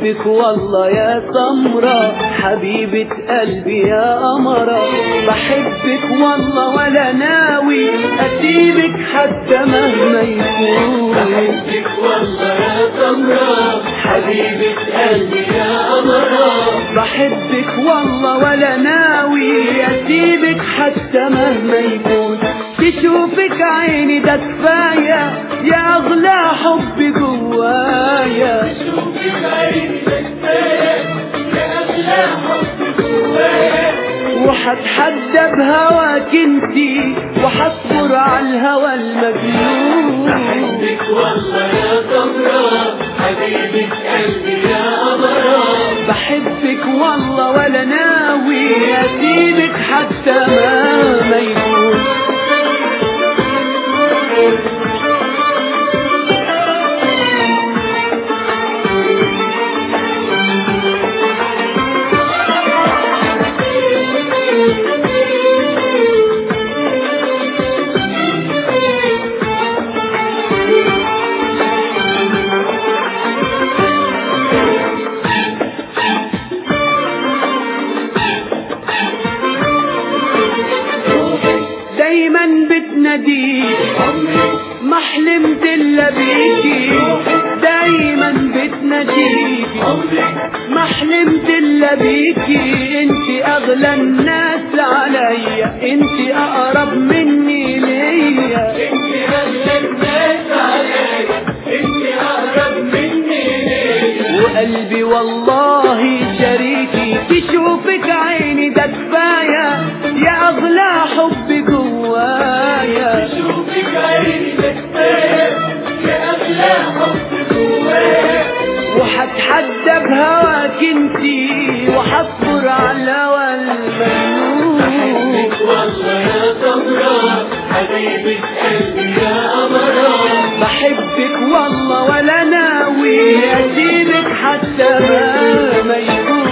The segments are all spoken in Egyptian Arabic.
بحبك والله يا سمرة حبيبة قلبي يا قمرة بحبك والله ولا ناوي أسيبك حتى مهما يكون بحبك والله يا سمرة حبيبة قلبي يا قمرة بحبك والله ولا ناوي أسيبك حتى مهما يكون تشوفك عيني ده كفاية يا أغلى حب جوايا شوفك عيني بكفاية يا أغلى حب جوايا وحتحدى بهواك انتي وحصبر على الهوى المجنون بحبك والله يا سمرة حبيبة قلبي يا قمرة بحبك والله ولا ناوي أسيبك حتى ما ما يكون دايما بتناديك عمري ما حلمت الا بيكي دايما بتناديك عمري ما حلمت الا بيكي انت اغلى الناس عليا انت اقرب مني ليا انت أغلى الناس عليا انت أقرب مني ليا وقلبي والله شريكي تشوفك عيني ده كفايه يا اغلى حب جوايا شوفك عيني بكفاية يا أغلى حب جوايا وحتحدى بهواك انتي وحصبر على الهوى المجنون بحبك والله يا سمرة حبيبة قلبي يا قمرة بحبك والله ولا ناوي اسيبك حتى ما ما يكون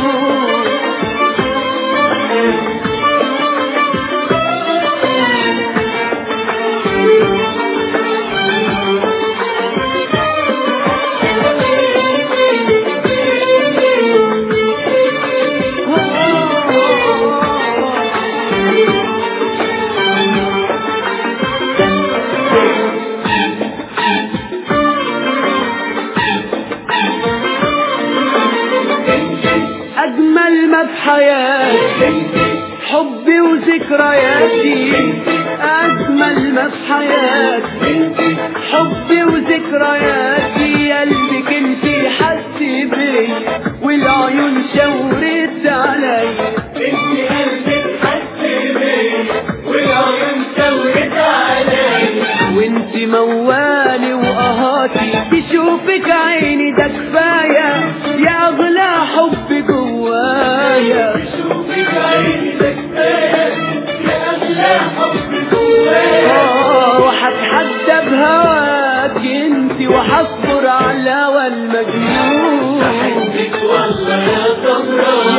اجمل ما في حياتي حبي وذكرياتي اجمل ما في حياتي حبي وذكرياتي قلبك انتي حس بيا والعيون شاورت عليا انت قلبك حس بيا والعيون شاورت عليا وانت موالي وقهاتي تشوفك عيني ده كفايه يا اغلى حب جوايا شوفك عيني بكفاية يا أغلى حب جوايا آه، وحتحدى بهواك انت وحصبر على الهوى المجنون بحبك والله يا سمرة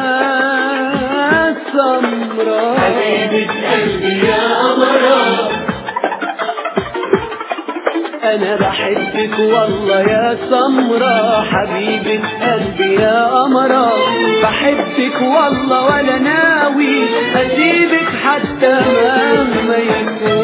يا سمرة حبيبة قلبي يا قمرة انا بحبك والله يا سمرة حبيبة قلبي يا قمرة بحبك والله ولا ناوي اسيبك حتى مهما يكون